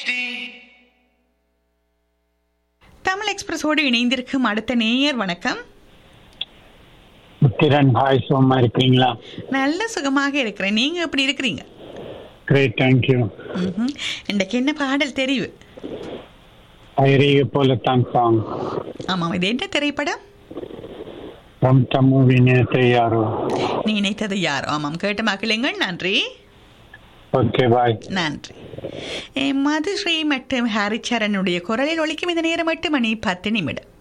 தமிழ் எக்ஸ்பிரஸோடு இணைந்திருக்கும் அடுத்த நேயர் வணக்கம் திறன் ஹாய் சோமா இருக்கிறீங்களா நல்ல சுகமாக இருக்கிறேன் நீங்க எப்படி இருக்கிறீங்க கிரேட் தேங்க்யூ ம்ஹும். இன்றைக்கு என்ன பாடல் தெரிவு ஐரிய போலத்தான் சாங் ஆமாம் இது என்ன திரைப்படம் ஃப்ரம் மூவி நேற்று யாரோ நீ நினைத்தது யார் ஆமாம் கேட்ட மக்களுங்கள் நன்றி ஓகே பாய் நன்றி ஏ, மதுஸ்ரீ மற்றும் ஹரிச்சரனுடைய குரலில் ஒலிக்கும் இந்த நேரம் எட்டு மணி பத்து நிமிடம்